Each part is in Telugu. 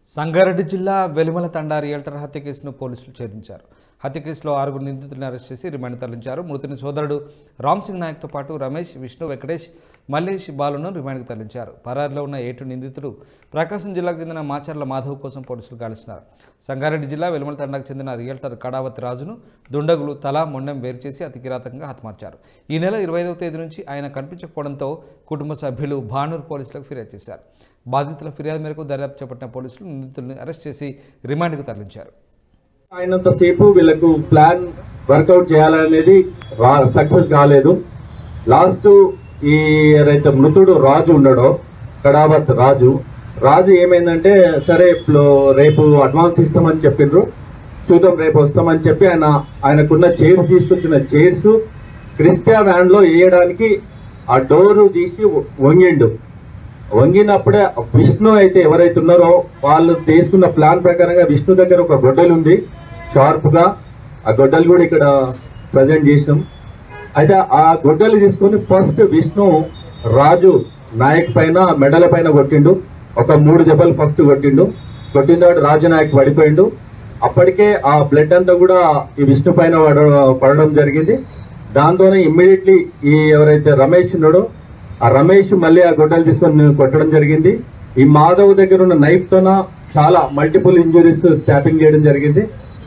సంగారెడ్డి జిల్లా వెలిమల తండా రియల్టర్ హత్య కేసును పోలీసులు ఛేదించారు హత్య కేసులో ఆరుగురు నిందితులను అరెస్ట్ చేసి రిమాండ్ తరలించారు మృతుని సోదరుడు రామ్ సింగ్ నాయక్తో పాటు రమేష్ విష్ణు వెంకటేష్ మల్లేష్ బాలును రిమాండ్కి తరలించారు పరారిలో ఉన్న ఏటు నిందితుడు ప్రకాశం జిల్లాకు చెందిన మాచర్ల మాధవ్ కోసం పోలీసులు గాలిస్తున్నారు సంగారెడ్డి జిల్లా వెలుమల తండాకు చెందిన రియల్టర్ కడావతి రాజును దుండగులు తలా మొండెం వేరు చేసి అతి కిరాతకంగా హతమార్చారు ఈ నెల ఇరవై ఐదవ తేదీ నుంచి ఆయన కనిపించకపోవడంతో కుటుంబ సభ్యులు భానూర్ పోలీసులకు ఫిర్యాదు చేశారు బాధితుల ఫిర్యాదు మేరకు దర్యాప్తు చేపట్టిన పోలీసులు నిందితుల్ని అరెస్ట్ చేసి రిమాండ్కు తరలించారు అయినంతసేపు వీళ్ళకు ప్లాన్ వర్కౌట్ చేయాలనేది సక్సెస్ కాలేదు లాస్ట్ ఈ ఏదైతే మృతుడు రాజు ఉన్నాడో కడావత్ రాజు రాజు ఏమైందంటే సరే ఇప్పుడు రేపు అడ్వాన్స్ ఇస్తామని చెప్పిండ్రు చూద్దాం రేపు వస్తామని చెప్పి ఆయన ఆయనకున్న చైర్స్ తీసుకొచ్చిన చైర్స్ క్రిస్టియా వ్యాన్ లో వేయడానికి ఆ డోరు తీసి వంగిండు వంగినప్పుడే విష్ణు అయితే ఎవరైతే ఉన్నారో వాళ్ళు తీసుకున్న ప్లాన్ ప్రకారంగా విష్ణు దగ్గర ఒక గొడ్డలు ఉంది షార్ప్ గా ఆ గొడ్డలు కూడా ఇక్కడ ప్రజెంట్ చేసినాం అయితే ఆ గొడ్డలు తీసుకొని ఫస్ట్ విష్ణు రాజు నాయక్ పైన మెడల పైన కొట్టిండు ఒక మూడు దెబ్బలు ఫస్ట్ కొట్టిండు కొట్టిన తర్వాత రాజు నాయక్ పడిపోయిండు అప్పటికే ఆ బ్లడ్ అంతా కూడా ఈ విష్ణు పైన పడ- పడడం జరిగింది దాంతోనే ఇమ్మీడియట్లీ ఈ ఎవరైతే రమేష్ ఉన్నాడో ఆ రమేష్ మళ్ళీ ఆ గొడ్డలు తీసుకొని కొట్టడం జరిగింది ఈ మాధవ్ దగ్గర ఉన్న నైఫ్ తోన చాలా మల్టిపుల్ ఇంజురీస్ స్టాపింగ్ చేయడం జరిగింది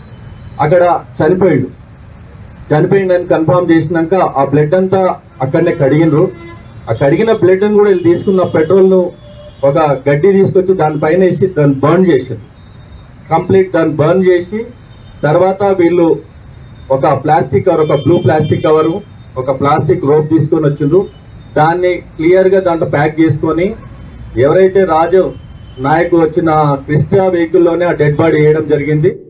అక్కడ చనిపోయిండు చనిపోయిందని కన్ఫర్మ్ చేసినాక ఆ బ్లడ్ అంతా అక్కడనే కడిగినరు ఆ కడిగిన బ్లడ్ కూడా వీళ్ళు తీసుకున్న పెట్రోల్ ను ఒక గడ్డి తీసుకొచ్చి దానిపైన వేసి దాన్ని బర్న్ చేసారు కంప్లీట్ దాన్ని బర్న్ చేసి తర్వాత వీళ్ళు ఒక ప్లాస్టిక్ కవర్ ఒక బ్లూ ప్లాస్టిక్ కవర్ ఒక ప్లాస్టిక్ రోప్ తీసుకొని వచ్చిండ్రు దాన్ని క్లియర్ గా దాంట్లో ప్యాక్ చేసుకొని ఎవరైతే రాజు నాయకు వచ్చిన క్రిస్టా వెహికల్ లోనే ఆ డెడ్ బాడీ వేయడం జరిగింది